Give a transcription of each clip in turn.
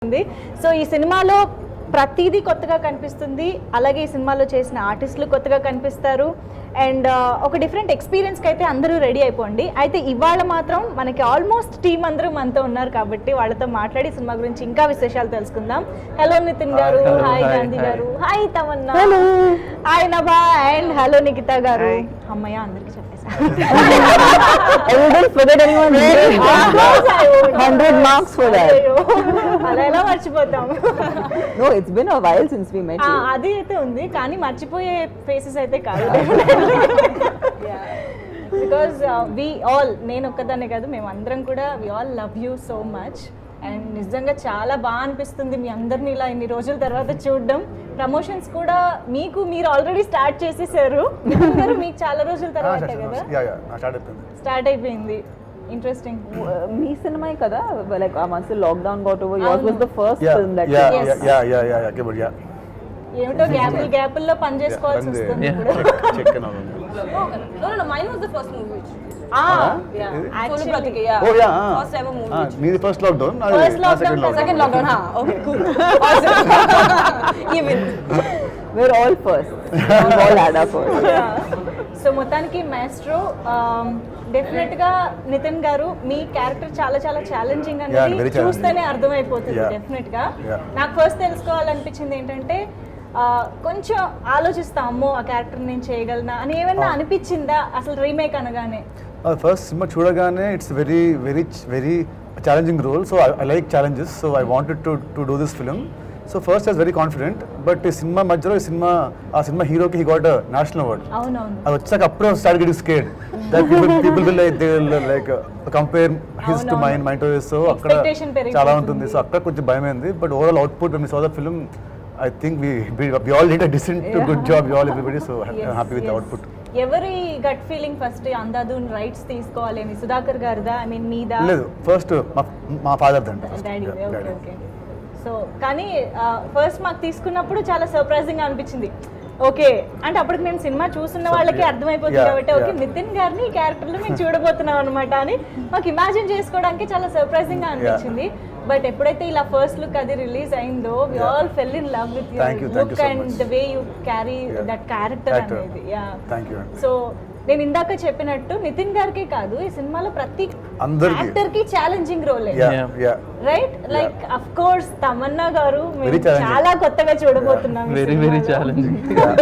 ఉంది సో ఈ సినిమాలో ప్రతిదీ కొత్తగా కనిపిస్తుంది అలాగే ఈ సినిమాలో చేసిన ఆర్టిస్టులు కొత్తగా కనిపిస్తారు అండ్ ఒక డిఫరెంట్ ఎక్స్పీరియన్స్కి అయితే అందరూ రెడీ అయిపోండి అయితే ఇవాళ మాత్రం మనకి ఆల్మోస్ట్ టీం అందరూ మనతో ఉన్నారు కాబట్టి వాళ్ళతో మాట్లాడి సినిమా గురించి ఇంకా విశేషాలు తెలుసుకుందాం హలో నితిన్ గారు Hello, hi hi, Gandhi hi. గారు hi Tamanna hi Nabha and hello Nikitha గారు అమ్మయ్య అందరికి చెప్పేసా Everybody forget anyone. Hundred marks for that. అయ్యో, అలా ఎలా మర్చిపోతాం No, it's been a while since we met ఆ, you. అది అయితే ఉంది కానీ మర్చిపోయే ఫేసెస్ అయితే కాదు బికాజ్ వి ఆల్ నేను ఒక్కదాన్నే కాదు మేము అందరం కూడా we all love you so much and నిజంగా చాలా బాగా అనిపిస్తుంది మీ అందరిని ఇలా ఇన్ని రోజుల తర్వాత చూడడం ప్రమోషన్స్ కూడా మీకు మీరు ఆల్రెడీ స్టార్ట్ చేసేసారు నితిన్ గారు మీకు చాలా రోజుల తర్వాత కదా యా యా స్టార్ట్ అయిపోయింది స్టార్ట్ అయిపోయింది ఇంట్రెస్టింగ్ మీ సినిమా కదా like ఆ months lockdown got over yours was the first yeah film that yeah you Yes. Yeah yeah yeah yeah good yeah ఏమిటో గ్యాపులు గ్యాపుల్లో పని చేసుకోవాల్సి వస్తుంది ఇప్పుడు check Oh, no, no, no. Mine was the first movie. ఆ, Yeah. Solo actually- Pratika, yeah. Oh yeah First ever movie. మీది first lockdown First lockdown, second lockdown Second lockdown, huh? Okay, cool. Awesome. Even. we're all first we all had our first so మొత్తానికి Maestro definite గా నితిన్ గారు మీ character చాలా చాలా challenging Yeah, అనేది very challenging. చూస్తేనే అర్థమైపోతుంది Yeah. డెఫినెట్ గా Yeah. నాకు ఫస్ట్ తెలుసుకోవాలనిపించింది ఏంటంటే ఆ, కొంచెం ఆలోచిస్తా అమ్మో ఆ క్యారెక్టర్ నేను చేయగలనా అని ఏమన్నా అనిపించిందా అసలు రీమేక్ అనగానే ఫస్ట్ సినిమా చూడగానే it's very very very challenging role so I like challenges so I wanted to to do this film so first ఐస్ వెరీ కాన్ఫిడెంట్ బట్ ఈ సినిమా మధ్యలో ఈ సినిమా ఆ సినిమా హీరోకి హీ గాట్ నేషనల్ అవార్డ్ అవునవును అది వచ్చాక అప్పుడే start getting scared that people people will like they like compare his to అవునవును. మైండ్ మైండ్ టు సో అక్కడ Expectation పెరిగిపోతుంది. చాలా ఉంటుంది సో అక్కడ కొంచెం భయమైంది బట్ ఓవరాల్ అవుట్పుట్ మీ so the film I think we we all did a decent good job we all everybody so happy with output ఎవరి gut feeling first Andhadhun rights తీసుకోవాలి అని సుధాకర్ గారిదా ఐ మీన్ మీదా లేదు ఫస్ట్ మా ఫాదర్ దండి daddy okay okay so కానీ first మాకు తీసుకున్నప్పుడు చాలా సర్ప్రైజింగ్ అనిపించింది ఓకే అంటే అప్పటికి మేము సినిమా చూస్తున్న వాళ్ళకి అర్థమైపోతుంది Yeah, కాబట్టి ఓకే yeah. నితిన్ గారిని ఈ క్యారెక్టర్లో మేము చూడబోతున్నాం అనమాట అని మాకు ఇమాజిన్ చేసుకోవడానికి చాలా సర్ప్రైజింగ్ గా అనిపించింది బట్ ఎప్పుడైతే ఇలా ఫస్ట్ లుక్ అది రిలీజ్ అయిందో we Yeah. All fell in love with Thank you, thank you look so and much. The way you carry Yeah. That character Actor. అనేది యా థ్యాంక్ యూ అండి so నేను ఇందాక చెప్పినట్టు నితిన్ గారికి కాదు ఈ సినిమాలో ప్రతి అందరికీ. యాక్టర్ కి ఛాలెంజింగ్ రోలే yeah Yeah. Yeah right like of course Tamanna గారు మేము Very challenging. చాలా కొత్తగా చూడబోతున్నాం ఈ వెరీ వెరీ సినిమాలో. ఛాలెంజింగ్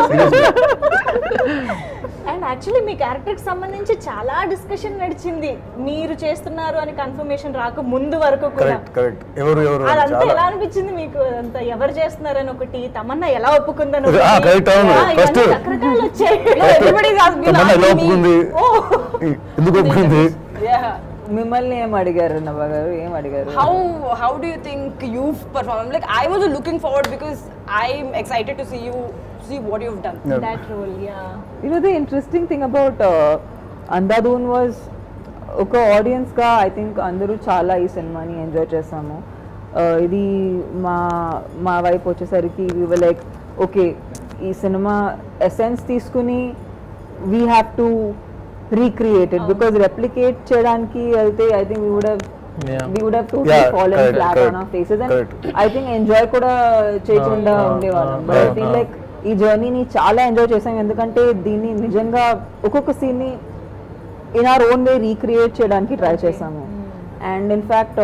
అండ్ యాక్చువల్లీ మీ క్యారెక్టర్ కి సంబంధించి చాలా డిస్కషన్ నడిచింది మీరు చేస్తున్నారు అని కన్ఫర్మేషన్ రాక ముందు వరకు కూడా కరెక్ట్ కరెక్ట్ ఎవరు ఎవరు అని అదంతా చాలా ఎలా అనిపించింది మీకు అదంతా ఎవరు చేస్తున్నారని ఒకటి తమన్నా ఎలా ఒప్పుకుందని ఆ, ఒకటి. correct, అవును. ఆ, ఇవన్నీ First- రకరకాలు వచ్చాయి Everybody is asking, తమన్నా ఎలా asking me. ఒప్పుకుంది ఎందుకు ఒప్పుకుంది Yeah. మిమ్మల్ని ఏం అడిగారు నవ్వ గారు ఏం అడిగారు How how do you think you've performed? Like I was looking forward because I'm excited to see you see what you've done. Yeah. That role yeah You know, the interesting thing about uh, Andhadhun was ఒక ఆడియన్స్గా I think అందరూ చాలా ఈ సినిమాని enjoy చేస్తాము Uh, ఇది మా మా వైపు వచ్చేసరికి వీ లైక్ ఓకే ఈ సినిమా ఎసెన్స్ తీసుకుని we have to recreate it because replicate చేయడానికి వెళ్తే I think we would Yeah. We would have totally Yeah, fallen correct, flat correct, on our faces and correct. I think enjoy కూడా చేయకుండా Ah, ah, ఉండేవాళ్ళం ah, but I ah, feel ah. Like ఈ జర్నీని చాలా enjoy చేసాం ఎందుకంటే దీన్ని నిజంగా ఒక్కొక్క సీన్ని in our own way recreate చేయడానికి ట్రై చేసాము and in fact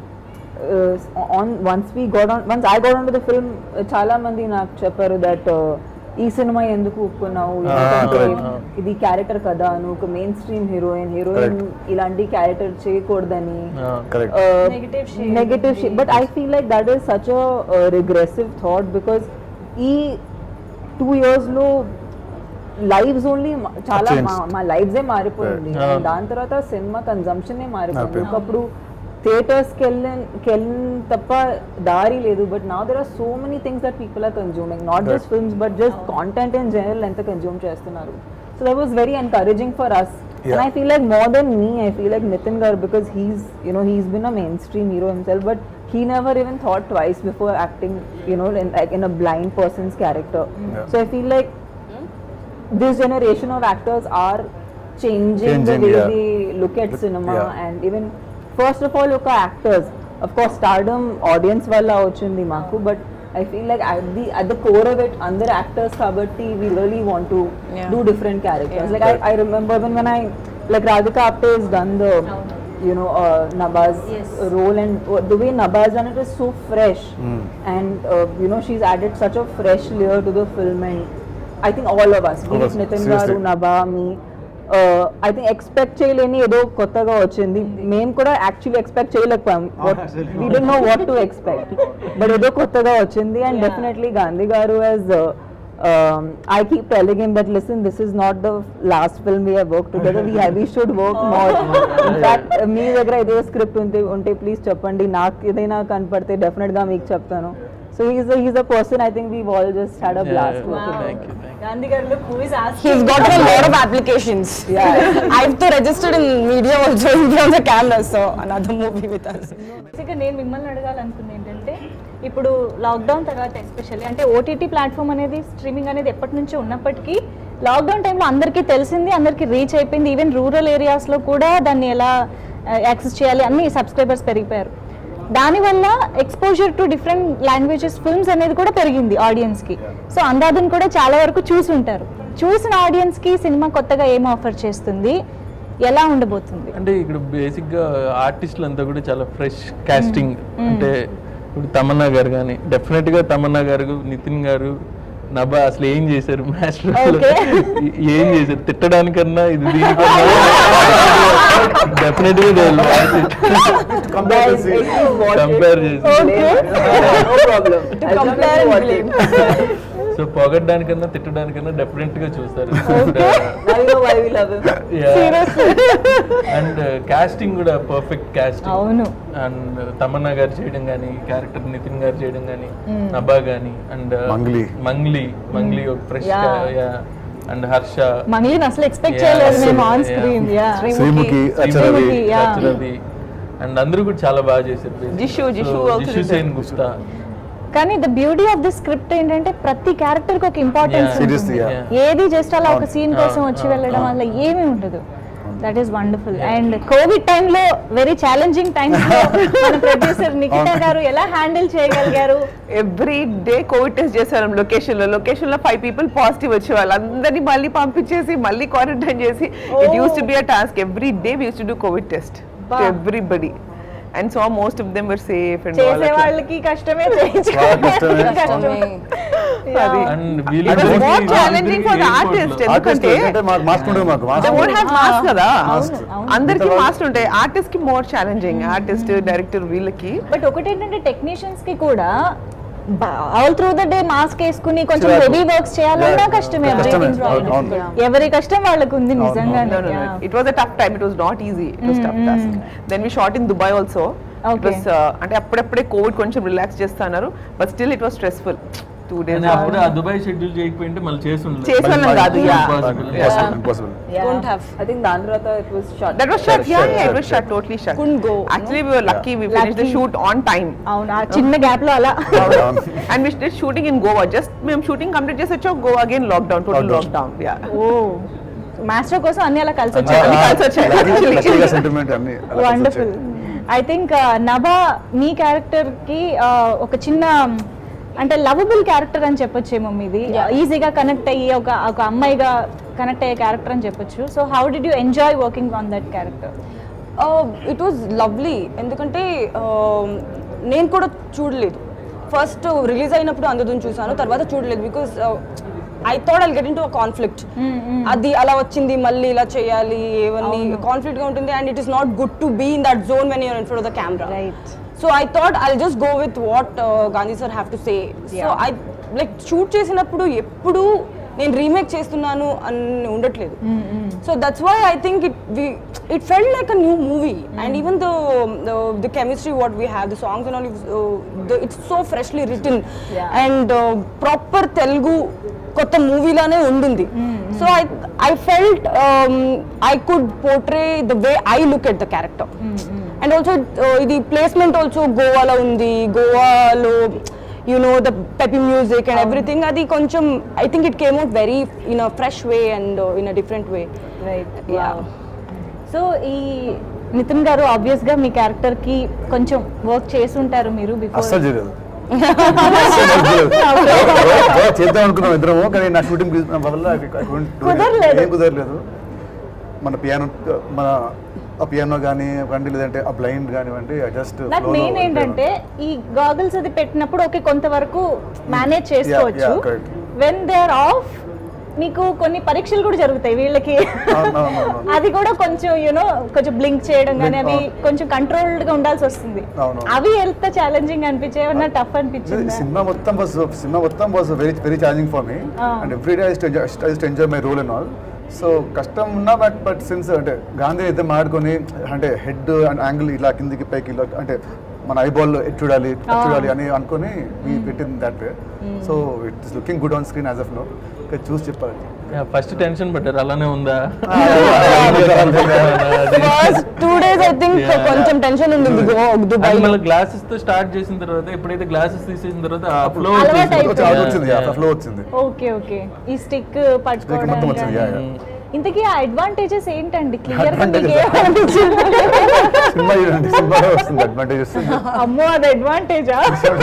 on once we got on once I got on to the film చాలా మంది నాకు చెప్పారు దట్ ఈ సినిమా ఎందుకు ఒప్పుకున్నావు ఎందుకంటే correct. ఇది క్యారెక్టర్ కదా నువ్వు ఒక మెయిన్ స్ట్రీమ్ హీరోయిన్ హీరోయిన్ ఇలాంటి క్యారెక్టర్ చేయకూడదని కరెక్ట్ Negative shade నెగటివ్ ఉంది. But I feel like that is such regressive thought because ఈ టూ ఇయర్స్లో లైవ్స్ ఓన్లీ చాలా Changed. మా- మా లైఫ్సే మారిపోయింది Right. And దాని తర్వాత సినిమా కన్జంప్షనే మారిపోయింది మారిపోయింది. ఒకప్పుడు థియేటర్స్కి వెళ్ళిన వెళ్ళిన తప్ప దారి లేదు బట్ నా there are so many things that people are consuming not just films but just content in general ఎంత కన్జ్యూమ్ చేస్తున్నారు so that was very encouraging for us And Yeah. I feel like more than me, I feel like Nitin Gar because he's, you know, he's been a mainstream hero himself, but he never even thought twice before acting, you know, in, like in a blind person's character. Yeah. So I feel like this generation of actors are changing, the Changing, way yeah. they look at Look- cinema yeah. and even first of all look at actors. Of course stardom audience వల్ల వచ్చింది మాకు but I feel like at the at the core of it అందరు actors కాబట్టి we really want to Yeah. Do different characters like I I remember when when I like Radhika Apte is done the you know uh, Nabaz Yes. role and uh, the way Nabaz done it is so fresh Mm. and uh, you know she's added such a fresh layer to the film and I think all of us, be All it of us, Nitin seriously. garu, Naba, me, I think expect చేయలేని ఏదో కొత్తగా వచ్చింది మేము కూడా యాక్చువల్లీ expect చేయలేకపోయాం we don't know what to expect but ఏదో కొత్తగా వచ్చింది అండ్ Yeah. డెఫినెట్లీ గాంధీ గారు as I keep telling him that listen this is not the last film we work together we we should work more in fact మీ దగ్గర ఏదో script ఉంటే ఉంటే please చెప్పండి నాకు ఏదైనా కనపడితే డెఫినెట్ గా మీకు చెప్తాను so he's he's a person I think we all just had a blast working Thank you, thank you. Gandhi గారు movies He's got a lot of applications. Yeah. I've to registered in media also in front of the camera, so another movie with us. బేసిక్గా నేను మిమ్మల్ని అడగాలనుకుంది ఏంటంటే ఇప్పుడు lockdown తర్వాత especially అంటే OTT platform అనేది streaming అనేది ఎప్పటి నుంచో ఉన్నప్పటికీ లాక్డౌన్ టైంలో అందరికీ తెలిసింది అందరికీ రీచ్ అయిపోయింది ఈవెన్ రూరల్ ఏరియాస్లో కూడా దాన్ని ఎలా యాక్సెస్ చేయాలి అన్ని సబ్స్క్రైబర్స్ పెరిగిపోయారు దానివల్ల exposure to different languages films అనేది కూడా పెరిగింది ఆడియన్స్కి సో అందాదుని కూడా చాలా వరకు చూసి ఉంటారు చూసిన ఆడియన్స్కి సినిమా కొత్తగా ఏం ఆఫర్ చేస్తుంది ఎలా ఉండబోతుంది అంటే ఇక్కడ బేసిక్ గా ఆర్టిస్టులు అంతా కూడా చాలా ఫ్రెష్ కాస్టింగ్ అంటే ఇప్పుడు తమన్నా గారు కానీ డెఫినెట్ గా తమన్నా గారు నితిన్ గారు నభా అసలు ఏం చేశారు మాస్టర్ Okay. ఏం చేశారు తిట్టడానికన్నా ఇది దీనికన్నా డెఫినెట్ గా Compare and see. కంపేర్ చేసి no problem. I'll compare just and watch blame. it. సో పొగడ్డానికన్నా తిట్టడానికన్నా డెఫినెట్ గా చూస్తారు Now you know why we love him. And casting కూడా పర్ఫెక్ట్ కాస్టింగ్ అవును అండ్ తమన్నా గారు చేయడం కానీ క్యారెక్టర్ నితిన్ గారు చేయడం కానీ నభా కానీ అండ్ మంగ్లీ. మంగ్లీ మంగ్లీ ఒక ఫ్రెష్ Yeah. అండ్ హర్ష మంగ్లీని అసలు ఎక్స్పెక్ట్ Yeah, చేయలేదు మేము అసలు, on yeah. Screen yeah Sreemukhi అచ్చరవి శ్రీముఖి, yeah. రవి అండ్ అందరూ కూడా చాలా బాగా చేశారు basically. జిషు, జిషు So, also జిషు did Sen Gupta కానీ the beauty of the script ఏంటంటే ప్రతి క్యారెక్టర్ కి ఒక ఇంపార్టెన్స్ Yeah. Seriously, yeah. ఏది జస్ట్ అలా ఒక సీన్ కోసం Ah, వచ్చి ah, వెళ్ళడం ah. వల్ల ఏమీ ఉండదు that is wonderful and Covid టైంలో వెరీ ఛాలెంజింగ్ టైమ్స్ లో మన ప్రొడ్యూసర్ నిఖితా గారు ఎలా హ్యాండిల్ చేయగలిగారు ఎవ్రీ డే కోవిడ్ టెస్ట్ చేశారు లొకేషన్ లో లొకేషన్ లో ఫైవ్ పీపుల్ పాజిటివ్ వచ్చే వాళ్ళు అందరినీ మళ్ళీ పంపించేసి మళ్ళీ క్వారంటైన్ చేసి it use to be a task every day use to do Covid test Bah. Everybody and so most of them were safe and చేసే వాళ్ళకి కష్టమే కష్టమే. కష్టమే అది. And It was more challenging for the artist. Artist ఎందుకంటే అంటే మాకు mask ఉండదు మాకు they mask won't have mask కదా అవును, అవును. అందరికి మాస్క్ ఉంటాయి ఆర్టిస్ట్ కి మోర్ ఛాలెంజింగ్ ఆర్టిస్ట్ డైరెక్టర్ వీళ్ళకి బట్ ఒకటి ఏంటంటే టెక్నీషియన్స్ కి కూడా all through the day mask వేసుకుని కొంచెం చిరాకు. హెవీ వర్క్స్ చేయాలన్నా Yeah. కష్టమే కష్టమే. everything అవును, right. అవును. ఎవరి కష్టం వాళ్ళకు ఉంది అవును, నిజంగానే No, no, no. Yeah. It was a tough time. It was not easy. It was tough task. Then we shot in Dubai also. It Okay. was uh, అంటే అప్పుడప్పుడే కోవిడ్ కొంచెం రిలాక్స్ చేస్తున్నారు but still it was stressful two days అప్పుడు ఆ Dubai schedule చేయకపోయింటే మళ్ళీ చేసి ఉండలేదు. చేసి వాళ్ళం కాదు, yeah. Impossible. Impossible impossible Yeah. Don't have. I think దాని తర్వాత it was shot. That was shut yeah Shut, yeah shut, it was shut. Shut totally shut Couldn't go, actually we were lucky we finished the Lucky. Shoot on time అవును ఆ చిన్న gap లో అలా and we did shooting in Goa just మేము shooting complete చేసి వచ్చాం Goa again lockdown total Lockdown. Lockdown yeah ఓ మాస్టర్ కోసం అన్ని అలా కలిసి అన్ని వచ్చాయి కలిసి వచ్చాయి. లక్కీగా సెంటిమెంట్ అన్ని అలా కలిసి వండర్ఫుల్ వచ్చాయి. ఐ థింక్ నభా మీ క్యారెక్టర్ కి uh, ఒక చిన్న అంటే లవబుల్ క్యారెక్టర్ అని చెప్పొచ్చేమో మీది ఈజీగా కనెక్ట్ అయ్యి ఒక ఒక అమ్మాయిగా కనెక్ట్ అయ్యే క్యారెక్టర్ అని చెప్పొచ్చు so how did you enjoy working on that character it was lovely ఎందుకంటే um, నేను కూడా చూడలేదు ఫస్ట్ రిలీజ్ అయినప్పుడు అందరిని చూసాను తర్వాత చూడలేదు because I thought I get into conflict అది అలా వచ్చింది మళ్ళీ ఇలా చేయాలి ఇవన్నీ కాన్ఫ్లిక్ట్ గా ఉంటుంది and it is not good to be in that zone when you're in front of the camera right so I thought I just go with what Gandhi sir have to say so I like shoot చేసినప్పుడు ఎప్పుడు నేను remake చేస్తున్నాను అని ఉండట్లేదు so that's why I think it it felt like a new movie and even the the chemistry what we have the songs and all it's so freshly return Yeah. And proper Telugu కొత్త మూవీలానే ఉండింది so I I felt I could portray the way I look at the character and also ఇది placement also గోవాలో ఉంది గోవాలో you know the peppy music and everything అది కొంచెం I think it came out very in a fresh way and in a different way right Yeah. So ఈ నితిన్ గారు obvious గా మీ character కి కొంచెం వర్క్ చేసి ఉంటారు మీరు బిఫోర్ అస్సలు చేయలేదు అస్సలు చేయలేదు. ఏ- చేద్దాం అనుకున్నాం ఇద్దరము కానీ నా షూటింగ్ వల్ల I couldn't do it. కుదరలేదు. ఏం కుదరలేదు మన పియానో మన ఆ పియానో కానీ ఇవ్వండి లేదంటే ఆ బ్లైండ్ కానివ్వండి జస్ట్ నాకు మెయిన్ ఏంటంటే ఈ గాగుల్స్ అది పెట్టినప్పుడు ఓకే కొంతవరకు మేనేజ్ చేసుకోవచ్చు yeah, correct. When they are off మీకు కొన్ని పరీక్షలు కూడా జరుగుతాయి వీళ్ళకి అవునవునవును. అది కూడా కొంచెం యూనో కొంచెం బ్లింక్ చేయడం కానీ Blink, అవి అవును. కొంచెం కంట్రోల్డ్ గా ఉండాల్సి వస్తుంది అవును. అవి ఎంత ఛాలెంజింగ్ అనిపించే ఏమన్నా టఫ్ అనిపించిందా సినిమా మొత్తం వాజ్ సినిమా మొత్తం was very very challenging for me Ah. And every day I to enjoy my role and also కష్టం ఉన్నా బట్ బట్ సిన్స్ అంటే గాంధీ అయితే మాడుకొని అంటే హెడ్ అండ్ యాంగిల్ ఇలా కిందికి పైకి ఇలా అంటే మన ఐబాల్ ఎటు చూడాలి అటు Ah. చూడాలి అని అనుకొని వీ పెట్టింది that way so it is looking good on screen as of now చూసి చెప్పాలి ఫస్ట్ టెన్షన్ పడ్డారు అలానే ఉందా first two days I think Yeah. కొంచెం టెన్షన్ ఉంది దుబాయ్ మళ్ళీ గ్లాసెస్ తో స్టార్ట్ చేసిన తర్వాత ఎప్పుడైతే గ్లాసెస్ తీసేసిన తర్వాత ఆ ఫ్లో అలవాటు అయిపోయింది. అది వచ్చింది ఫ్లో వచ్చింది ఓకే ఓకే ఈ స్టిక్ మొత్తం పట్టుకోవడం వచ్చింది, yeah, కానీ. yeah. ఇంతకీ ఆ అడ్వాంటేజెస్ ఏంటండి క్లియర్ గా Advantages మీకు ఏమనిపించింది సినిమా చూడండి సినిమాలో వస్తుంది అడ్వాంటేజెస్ అమ్మో అది అడ్వాంటేజా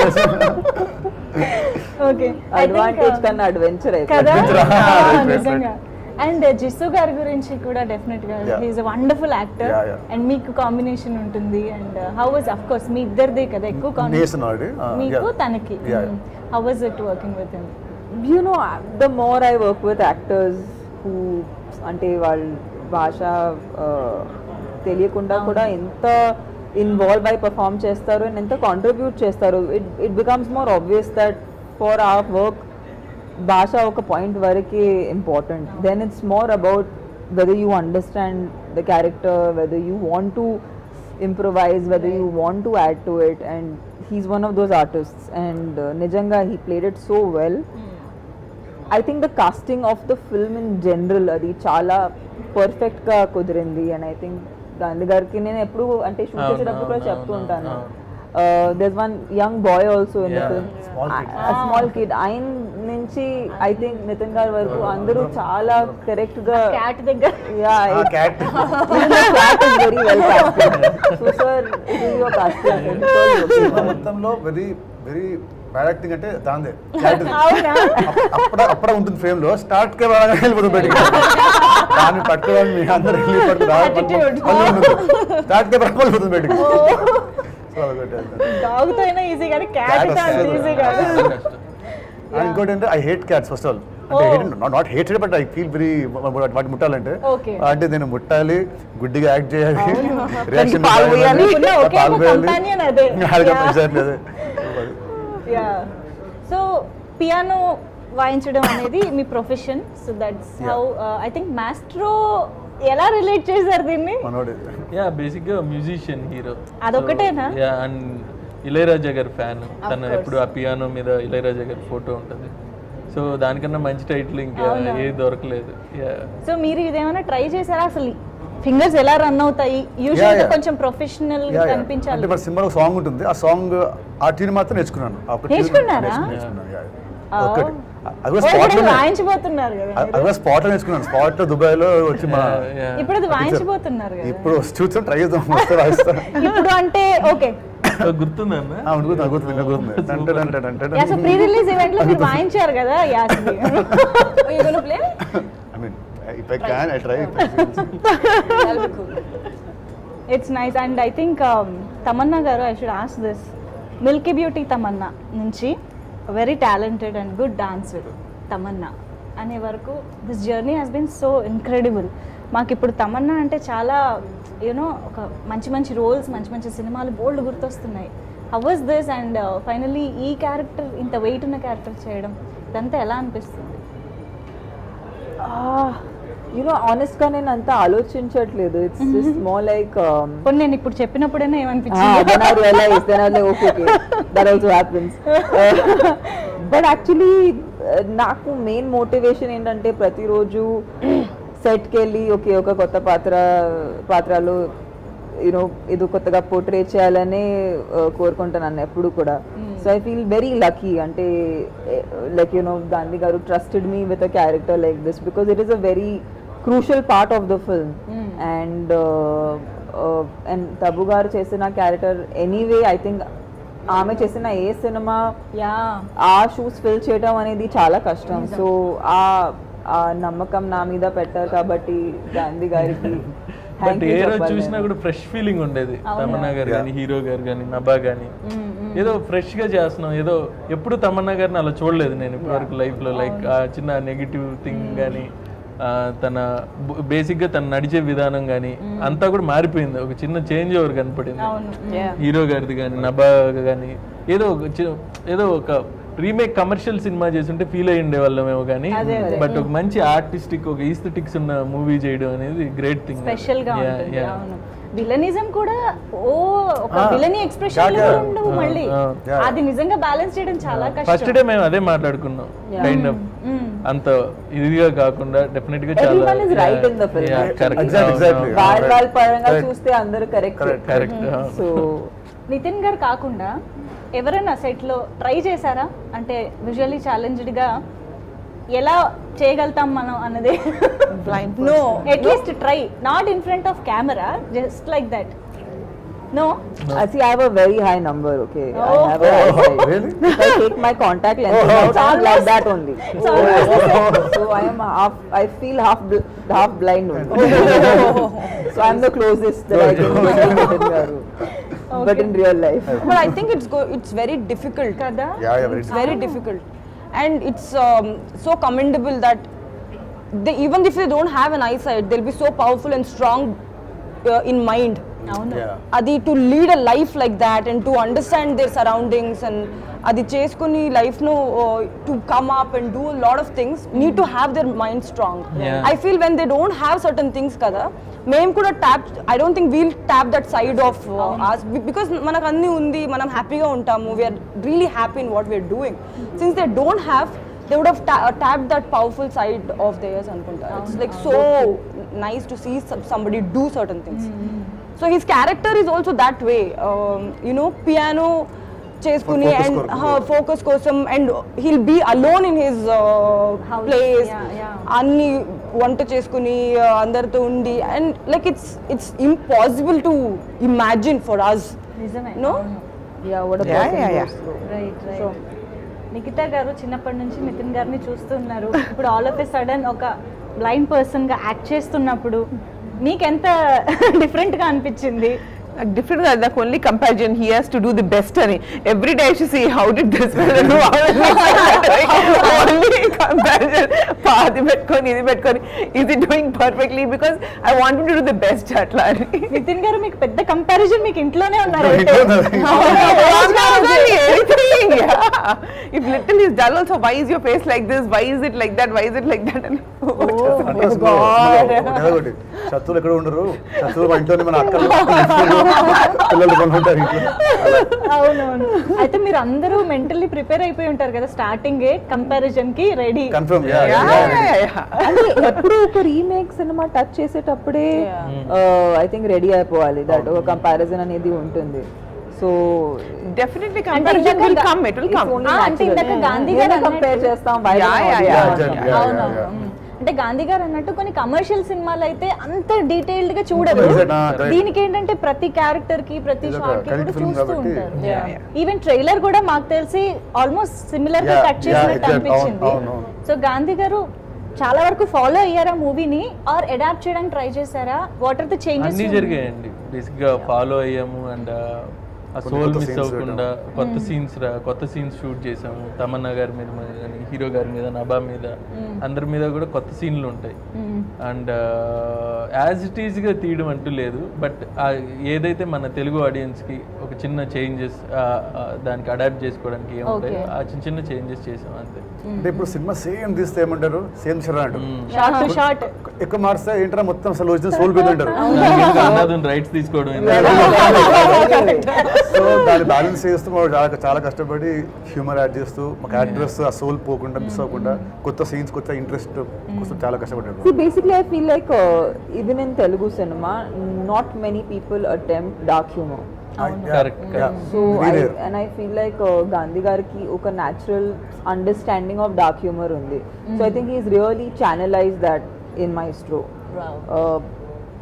ఓకే అడ్వాంటేజ్ కన్నా అడ్వెంచర్ అయితే కదా Adventure. ఆ, Right, right, నిజంగా అండ్ జిస్సు గారి గురించి కూడా డెఫినెట్ గా Yeah. He's wonderful actor Yeah, yeah. And మీకు కాంబినేషన్ ఉంటుంది and how was of course మీ ఇద్దరిదే కదా ఎక్కువ నేషన్ combination. already. Ah, మీకు yeah. తనకి Yeah, yeah. How was it working with him you know the more i work with actors who అంటే వాళ్ళ భాష uh, తెలియకుండా కూడా ఎంత ఇన్వాల్వ్ అయి పర్ఫామ్ చేస్తారు అండ్ ఎంత కాంట్రిబ్యూట్ చేస్తారు it it becomes more obvious that for our work భాష ఒక పాయింట్ వరకే important then it's more about whether you understand the character whether you want to improvise whether you want to add to it and he's one of those artists and uh, nijanga he played it so well I think the casting of the film in general అది చాలా perfect గా కుదిరింది and I think Gandhi గారికి నేను ఎప్పుడు అంటే shoot అవును, చేసేటప్పుడు కూడా అవును, చెప్తూ అవును, ఉంటాను అవును. This one young boy also in the Yeah. Film Small kid. Small kid ఆయన నుంచి ఐ థింక్ నితిన్ గారి వరకు అందరూ చాలా కరెక్ట్ గా క్యాట్ దగ్గర Yeah, Ah, it- cat. even the cat is very well casted. so sir, it is your casting. It is all your cinema మొత్తంలో very very bad acting అంటే దాందే Cat ది. అవునా అప్- అప్పుడే అప్పుడే ఉంటుంది frame లో start కే బాగా వెళ్ళిపోతుంది బయటికి దాన్ని పట్టుకోవడానికి మీ అందరూ వెళ్ళి పట్టుకు Attitude. స్టార్ట్ కే బాగా వెళ్ళిపోతుంది బయటికి So అదొకటి. డాగ్ తో అయినా ఈజీ కానీ క్యాట్ Cat తో అంత వస్తుంది. ఈజీ కాదు And ఇంకోటి అంటే I hate cats first all అంటే hate not hated but I feel very వాటి ముట్టాలంటే Okay. అంటే నేను ముట్టాలి గుడ్డిగా యాక్ట్ చేయాలి రియాక్షన్ పాలు పోయాలి. ఉన్న ఒకే ఒక companion అదే. Yeah. యా సో పియానో వాయించడం అనేది మీ profession so that's Yeah. How I think maestro ఎలా రిలేట్ చేశారు దీన్ని మనోడు యా బేసిక్ గా మ్యూజిషియన్ హీరో అదొక్కటేనా? యా అండ్ ఇళయరాజా గారి ఫ్యాన్ తను course. ఎప్పుడు ఆ పియానో మీద ఇళయరాజా గారి ఫోటో ఉంటుంది సో దానికన్నా మంచి టైటిల్ ఇంకా అవునా? ఏది దొరకలేదు యా సో మీరు ఇదేమైనా ట్రై చేశారా అసలు ఫింగర్స్ ఎలా రన్ అవుతాయి యూజువల్ yeah. కొంచెం ప్రొఫెషనల్ Yeah, yeah. కనిపించాలి అంటే మన సినిమాలో సాంగ్ ఉంటుంది ఆ సాంగ్ ఆ ట్యూన్ మాత్రం నేర్చుకున్నాను ఆ ఒక tune నేర్చుకున్నారా? నేర్చుకున్నాను, నేర్చుకున్నాను, yeah, yeah. Oh. ఒక్కటి అది కూడా ఓ, స్పాట్ ఇప్పుడు లో వాయించబోతున్నారు కదా అది మీరు. కూడా స్పాట్ లో నేర్చుకున్నాను స్పాట్ లో దుబాయ్ లో వచ్చి మా Yeah, yeah. ఇప్పుడు అది వాయించబోతున్నారు కదా ఇప్పుడు చూసాం ట్రై చేద్దాం వస్తే వాయిస్తా ఇప్పుడు అంటే ఓకే సో గుర్తుందన్న ఆ, ఉంటుంది నాకు గుర్తుంది ఇంకా గుర్తుంది టంట టంట టంట టంట. Yeah so pre release event లో మీరు వాయించారు కదా as me you gonna play I mean, if I can, I try. If I it's nice and I think Tamannaah గారు I should as this milky beauty Tamannaah నుంచి very talented and good dancer Tamannaah అనే వరకు this journey has been so incredible మాకు ఇప్పుడు తమన్నా అంటే చాలా you know ఒక మంచి మంచి రోల్స్ మంచి మంచి సినిమాలు బోల్డ్ గుర్తొస్తున్నాయి how was this and finally ఈ క్యారెక్టర్ ఇంత వెయిట్ ఉన్న క్యారెక్టర్ చేయడం ఇదంతా ఎలా అనిపిస్తుంది యూనో ఆనెస్ట్ గా నేను అంత ఆలోచించట్లేదు ఇట్స్ జస్ట్ మోర్ లైక్ కొన్ని నేను ఇప్పుడు చెప్పినప్పుడైనా Ah, ఏమనిపించింది then I realized, then I was like, okay, okay, that also happens. Uh, but actually, uh, నాకు మెయిన్ మోటివేషన్ ఏంటంటే ప్రతిరోజు సెట్కి వెళ్ళి ఓకే ఒక కొత్త పాత్ర పాత్రలు యూనో ఏదో కొత్తగా పోర్ట్రే చేయాలనే uh, కోరుకుంటున్నాను ఎప్పుడు కూడా so I feel very lucky అంటే లైక్ యూనో గాంధీ గారు trusted me with a character like this because it is a very crucial part of the film and uh, and Tabu గారు చేసిన క్యారెక్టర్ ఎనీవే ఐ థింక్ ఆమె చేసిన ఏ సినిమా yeah ఆ shoes fill చేయడం అనేది చాలా కష్టం సో ఆ ఆ నమ్మకం నా మీద పెట్టారు కాబట్టి గాంధీ గారికి బట్ thank you ఏ రోజు చెప్పాలి చూసినా నేను. కూడా ఫ్రెష్ ఫీలింగ్ ఉండేది తమన్నా గారు కానీ హీరో గారు కానీ నభా కానీ ఏదో ఫ్రెష్ గా చేస్తున్నాం ఏదో ఎప్పుడు తమన్నా గారిని అలా చూడలేదు నేను ఇప్పటివరకు లైఫ్ లో లైక్ ఆ చిన్న నెగిటివ్ థింగ్ కానీ తన బేసిక్ గా తను నడిచే విధానం కానీ అంతా కూడా మారిపోయింది ఒక చిన్న చేంజ్ ఓవర్ కనపడింది హీరో గారిది కానీ నభా కానీ ఏదో ఒక చి- ఏదో ఒక రీమేక్ కమర్షియల్ సినిమా చేస్తుంటే ఫీల్ అయ్యి ఉండేవాళ్ళమేమో కానీ బట్ ఒక మంచి ఆర్టిస్టిక్ ఒక ఈస్థెటిక్స్ ఉన్న మూవీ చేయడం అనేది గ్రేట్ థింగ్ స్పెషల్ గా ఉంటుంది అవును విలనిజం కూడా ఓ ఒక Ah, villainy expression yeah, yeah. ఉండవు మళ్ళీ yeah. అది నిజంగా బ్యాలెన్స్ చేయడం చాలా ఫస్ట్ కష్టం డే మేము అదే మాట్లాడుకున్నాం కైండ్ ఆఫ్ అంత ఇదిగా కాకుండా డెఫినెట్ గా చాలా Everyone is right in the film. Correct Exactly, exactly. వాళ్ళ వాళ్ళ పరంగా Correct. చూస్తే అందరూ కరెక్ట్ కరెక్ట్ సో నితిన్ గారు కాకుండా ఎవరైనా సెట్ లో ట్రై చేశారా అంటే విజువల్లీ ఛాలెంజ్డ్ గా ఎలా చేయగలుగుతాం మనం అన్నది Blind no at least try not in front of camera just like that no I see, I have a very high number, okay? Oh. I have a high side. really? If I take my contact lenses Oh, out, I'm like almost- that only. it's almost the same. so I am half, I feel half, bl- half blind only. so I'm the closest that I can get to Nitin Garu. But in real life. but I think it's go- it's very difficult. కదా Yeah, yeah, very It's very difficult, and it's um, so commendable that they even if they don't have an eyesight, they'll be so powerful and strong uh, in mind. అవును Yeah. అది to lead a life like that and to understand their surroundings and అది చేసుకుని లైఫ్ను to come up and do lot of things need to have their mind strong Yeah. I feel when they don't have certain things కదా మేము కూడా tap I don't think we'll tap that side of us because మనకు అన్నీ ఉంది మనం హ్యాపీగా ఉంటాము we're really happy in what we're doing since they don't have they would have tap that powerful side of theirs అనుకుంటా it's like so nice to see somebody do certain things so his character is also that way you know piano చేసుకుని For focus and కొరకు. Focus కోసం and he'll be alone in his House, place yeah, yeah. అన్ని వంట చేసుకుని uh, అందరితో ఉండి and like it's it's impossible to imagine for us నిజమే No? Yeah, what a Yeah, person yeah, yeah. goes through. Right right Nikhita గారు చిన్నప్పటి నుంచి నితిన్ గారిని చూస్తున్నారు ఇప్పుడు ఆల్ ఆఫ్ ఎ సడన్ ఒక బ్లైండ్ పర్సన్ గా యాక్ట్ చేస్తున్నప్పుడు మీకెంత డిఫరెంట్ గా అనిపించింది నాకు డిఫరెంట్ గా నాకు only comparison he has to do the best అని every day she see how did this only comparison అది పెట్టుకొని ఇది పెట్టుకొని ఇది doing perfectly because I want to do the best అట్లా అని నితిన్ గారు మీకు పెద్ద కంపారిజన్ మీకు ఇంట్లోనే ఉన్నారు అయితే. Everything, yeah. If little is dull also, why is your face like this? Why is it like that? Why is it like that? And అంటే అసలు ఒకటే ఒకటి శత్రువులు ఎక్కడ ఉండరు శత్రువులు మా ఇంట్లోనే మన అక్కలు పిల్లలు కొన్ని ఉంటారు ఇంట్లో అవునవును అయితే మీరు అందరూ మెంటల్లీ ప్రిపేర్ అయిపోయి ఉంటారు కదా స్టార్టింగ్ కంపారిజన్ కి ready confirm yeah, yeah, yeah. అంటే ఎప్పుడు ఒక రీమేక్ సినిమా టచ్ చేసేటప్పుడే ఐ థింక్ రెడీ అయిపోవాలి దట్ ఒక కంపారిజన్ అనేది ఉంటుంది so Definitely comparison will come. It will come. Ah, అంటే ఇందాక గాంధీ గారు కంపేర్ అన్నట్టు- చేస్తాం Yeah, yeah, yeah. Yeah, yeah, అవునవును yeah. ఉమ్. అంటే గాంధీ గారు అన్నట్టు కొన్ని కమర్షియల్ సినిమాలు అయితే అంత డీటెయిల్డ్ గా చూడరు Exact, ah, correct. దీనికి ఏంటంటే ప్రతి క్యారెక్టర్ కి ప్రతి ఇదొక షాట్ కి cult కూడా film చూస్తూ కాబట్టి. ఉంటారు Yeah, yeah. ఈవెన్ ట్రైలర్ కూడా మాకు తెలిసి ఆల్మోస్ట్ సిమిలర్ గా Yeah, కట్ yeah, చేసినట్టు exact. అనిపించింది అవును, అవును. సో గాంధీ గారు చాలా వరకు ఫాలో అయ్యారా మూవీని ఆర్ అడాప్ట్ చేయడానికి ట్రై చేశారా వాట్ ఆర్ ద చేంజెస్ అన్నీ జరిగాయండి బేసిక్ గా ఫాలో అయ్యాము అండ్ ఆ కొన్ని సోల్ కొత్త మిస్ scenes అవ్వకుండా కొత్త సీన్స్ రా కొత్త సీన్స్ షూట్ చేసాము తమన్నా గారి మీద కానీ హీరో గారి మీద నభా మీద అందరి మీద కూడా కొత్త సీన్లు ఉంటాయి అండ్ యాజ్ ఇట్ ఈజ్ గా తీయడం అంటూ లేదు బట్ ఏదైతే మన తెలుగు ఆడియన్స్ కి ఒక చిన్న చేంజెస్ దానికి అడాప్ట్ చేసుకోవడానికి ఏముంటాయో ఆ చిన్న చిన్న చేంజెస్ చేసాం అంతే అంటే ఇప్పుడు సినిమా సేమ్ తీస్తే ఏమంటారు సేమ్ షర్ అంటారు షార్ట్ టు షార్ట్ ఎక్కువ మార్స్తే ఏంటరా మొత్తం అసలు వచ్చిన సోల్ పోయింది అంటారు అన్నది రైట్స్ తీసుకోవడం సో దాన్ని బ్యాలెన్స్ చేస్తూ మనం చాలా చాలా కష్టపడి హ్యూమర్ యాడ్ చేస్తూ మాకు యాక్టర్స్ ఆ సోల్ పోకుండా మిస్ అవ్వకుండా కొత్త సీన్స్ కొత్త ఇంట్రెస్ట్ కోసం చాలా కష్టపడ్డాడు See, basically, I feel like uh, even in Telugu cinema, not many people attempt dark humor. Correct, correct. So, I, and I feel like uh, Gandhi Garki ఒక natural understanding of dark humor ఉంది. So, I think he's really channelized that in Maestro. Uh,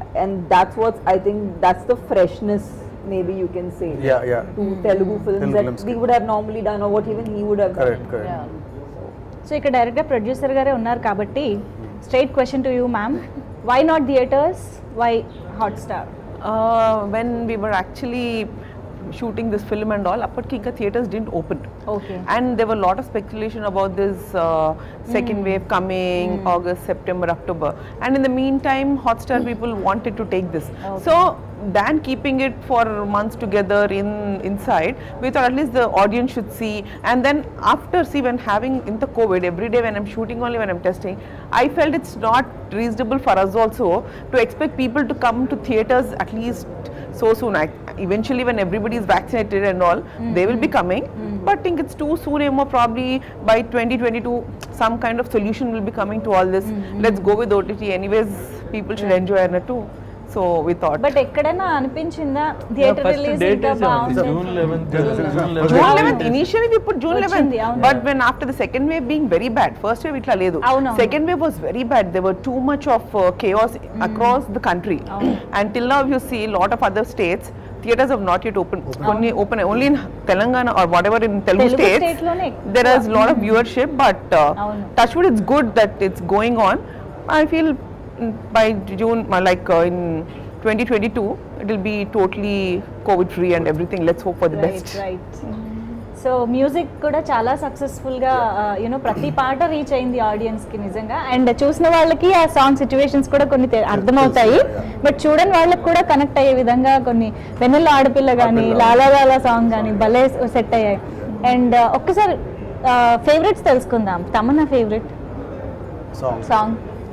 and that's what I think that's the freshness maybe you can say Yeah, yeah. to Telugu films Telugu that films we ki. would have normally done or what even he would have Correct, done. correct. Yeah. So ఇక్కడ డైరెక్ట్గా producer గారే ఉన్నారు కాబట్టి straight question to you ma'am why not theatres why Hotstar Uh, when we were actually shooting this film and all, Upper Kinka theaters didn't open. Okay And there were a lot of speculation about this uh, second wave coming August, September, October. And in the meantime, Hotstar people wanted to take this. So than keeping it for months together in inside, we thought at least the audience should see. And then after see when having in the COVID every day when I'm shooting only when I'm testing, I felt it's not reasonable for us also to expect people to come to theaters at least so soon. I, eventually, when everybody is vaccinated and all, they will be coming. But I think it's too soon. Emo, probably by 2022, some kind of solution will be coming to all this. Let's go with OTT. Anyways, people should enjoy it too. So we thought. But ఎక్కడైనా అనిపించిందా theatre first release date ఇంకా బాగుంది June eleventh June June 11th, eleventh initially we put June వచ్చింది, 11th, అవును. but when after the second wave being very bad, first wave itla ledu. అవును, అవును. Second wave was very bad. There were too much of uh, chaos across the country. Until now, you see a lot of other states. Theaters have not yet opened. Only open only in Telangana or whatever in Telugu, Telugu states. state లోనే ఎక్కువ. There is a lot of viewership, but uh, అవును. touchwood, it's good that it's going on. I feel mm, by June, uh, like uh, in 2022, it will be totally COVID free and everything. Let's hope for the best. Right so music కూడా చాలా successful గా you know ప్రతి పాట reach అయింది audience కి నిజంగా and చూసిన వాళ్ళకి ఆ సాంగ్ సిచ్యువేషన్స్ కూడా కొన్ని తె- అర్థమవుతాయి బట్ చూడని వాళ్ళకి కూడా కనెక్ట్ అయ్యే విధంగా కొన్ని వెన్నెల ఆడపిల్ల కానీ లాలా లాలా సాంగ్ కానీ భలే సెట్ అయ్యాయి అండ్ ఒక్కసారి ఫేవరెట్స్ తెలుసుకుందాం Tamannaah favourite Song. Song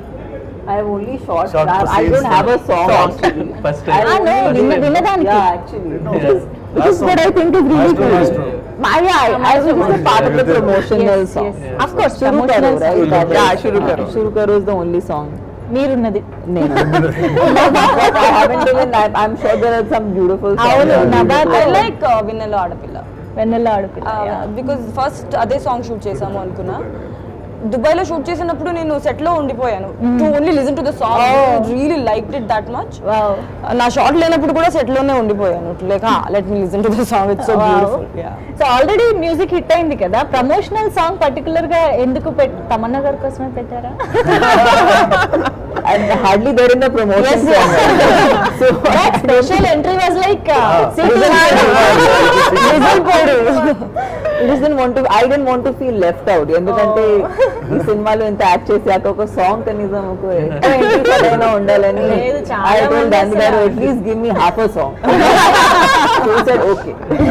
I have only short. Short I, I scenes, don't have a song. Song. actually. First I Ah, no, only- విన్న- విన్నదానికి Yeah, actually. No. Which is, which is Last what I song. think is really Maestro, cool. Maestro. My, yeah, I, I was just a part of the Everything. promotional Yes, song. yes. Of course, Shuru Karo, promotional right? song. That Yeah, is- Shuru Karo. Shuru Karo is the only song. మీరున్నది నేను but I haven't even. I'm, I'm sure there are some beautiful songs. అవును, that are నబాత్ beautiful. I like Vinnela Aadapilla Vennela Aadapilla yeah. Because first అదే song shoot చేసాము అనుకున్నా Dubai లో shoot చేసినప్పుడు నేను set లో ఉండిపోయాను to only listen to the song really like it that much Wow. నా షార్ట్ లేనప్పుడు కూడా సెట్ లోనే ఉండిపోయాను like let me listen to the song it's so beautiful so already music hit అయింది కదా ప్రమోషనల్ సాంగ్ పర్టికులర్ గా ఎందుకు పెట్ తమన్నా గారి కోసమే పెట్టారా I'm hardly there in the promotion song. so special entry was like I just didn't want to. I didn't want to feel left out. ఎందుకంటే ఈ సినిమాలో ఇంత యాక్ట్ చేశాక ఒక సాంగ్ కనీసం ఒక ఎక్కువ entries అయినా ఉండాలని లేదు, చాలా I told మంది గాంధీ గారు అసలు- at least give me half a song said okay.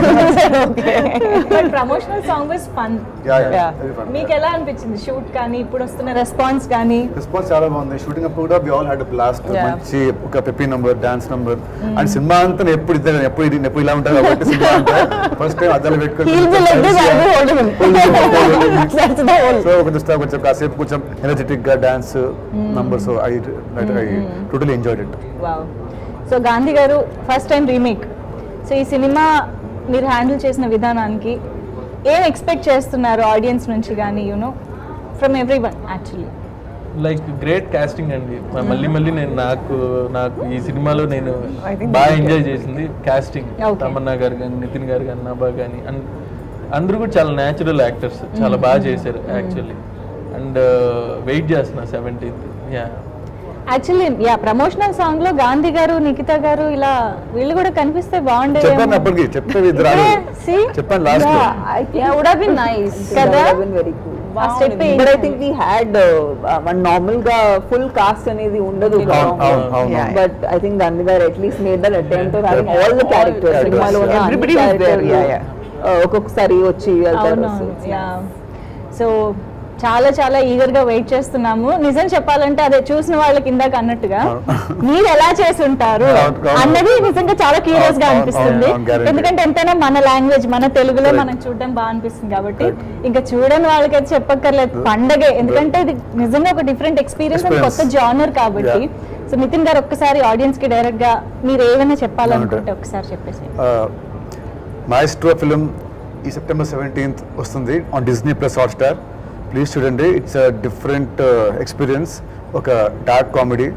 But promotional song was fun Yeah, yeah. Yeah. Very fun. మీకు ఎలా అనిపించింది షూట్ కానీ ఇప్పుడు వస్తున్న రెస్పాన్స్ కానీ రెస్పాన్స్ చాలా బాగుంది షూటింగ్ అప్పుడు కూడా we all had blast Yeah. మంచి ఒక peppy number dance number and cinema అంతా నేను ఎప్పుడు ఇద్దరు ఎప్పుడు ఇది ఎప్పుడు ఇలా ఉంటాను కాబట్టి సినిమా అంతా ఫస్ట్ టైం అద్దాలు పెట్టుకొని He'll be like this, I'll be holding him. That's the whole. So కొంచెం స్టా- కొంచెం కాసేపు కొంచెం ఎనర్జెటిక్ గా dance number so I I totally enjoyed it wow so Gandhi గారు ఫస్ట్ టైం రీమేక్ సో ఈ సినిమా మీరు హ్యాండిల్ చేసిన విధానానికి ఏం ఎక్స్పెక్ట్ చేస్తున్నారు ఆడియన్స్ నుంచి కానీ you know from every one actually like great casting అండి మ- మళ్ళీ మళ్ళీ నేను నాకు నాకు ఈ సినిమాలో నేను I think బాగా that's ఎంజాయ్ చేసింది కాస్టింగ్ Okay. తమన్నా గారు కానీ నితిన్ గారు కానీ నభా కానీ అండ్ అందరూ కూడా చాలా న్యాచురల్ యాక్టర్స్ చాలా బాగా చేశారు యాక్చువల్లీ అండ్ వెయిట్ చేస్తున్నా seventeenth yeah actually yeah promotional song లో గాంధీ గారు నిఖిత గారు ఇలా వీళ్ళు కూడా కనిపిస్తే బాగుండేది చెప్పాను అప్పటికి చెప్తే ఇది రాదు చెప్పాను లాస్ట్ లో I think Yeah, would have been nice. that కదా? would have been very cool. ఆ step ఏ But I think we had uh, normal గా ఫుల్ కాస్ట్ అనేది ఉండదు అవును అవును అవును Yeah. But I think Gandhi గారు at least made that attempt of having all the characters characters, సినిమాలో ఉన్న అన్ని Everybody was there, characters, yeah, yeah. uh, ఒక్కొక్కసారి వచ్చి వెళ్తారు అవునవును యా సో చాలా చాలా ఈగర్ గా వెయిట్ చేస్తున్నాము నిజం చెప్పాలంటే అదే చూసిన వాళ్ళకి ఇందాక అన్నట్టుగా మీరు ఎలా చేసి ఉంటారు అవును, అవును. అన్నది నిజంగా చాలా క్యూరియస్ గా అవును, అనిపిస్తుంది అవును, guarantee. ఎందుకంటే ఎంతైనా మన లాంగ్వేజ్ మన తెలుగులో Correct. మనం చూడడం బాగా అనిపిస్తుంది కాబట్టి ఇంకా చూడని వాళ్ళకైతే చెప్పక్కర్లేదు పండగే ఎందుకంటే ఇది నిజంగా ఒక డిఫరెంట్ ఎక్స్పీరియన్స్ అండ్ కొత్త Experience. జానర్ కాబట్టి సో నితిన్ గారు ఒక్కసారి ఆడియన్స్ కి డైరెక్ట్ గా మీరు ఏమైనా చెప్పాలనుకుంటే అవునండి. ఒకసారి చెప్పేసి మాయిస్ట్రో ఫిలిం ఈ సెప్టెంబర్ సెవెంటీన్త్ వస్తుంది on Disney plus Hotstar please చూడండి ఇట్స్ అ డిఫరెంట్ ఎక్స్పీరియన్స్ ఒక డార్క్ కామెడీ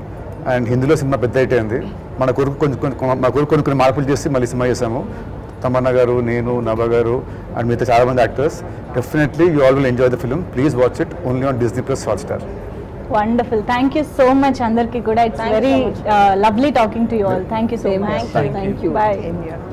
అండ్ హిందీలో సినిమా పెద్ద హిట్ అయింది మన కొరకు కొంచెం కొంచెం మా కొరకు కొన్ని కొన్ని మార్పులు చేసి మళ్ళీ సినిమా చేసాము తమన్నా గారు నేను నభా గారు అండ్ మిగతా చాలా మంది actors definitely you all will enjoy the film please watch it only on Disney plus Hotstar wonderful thank you so much అందరికి కూడా it's very lovely talking to you all thank you so much Thank you. Bye India.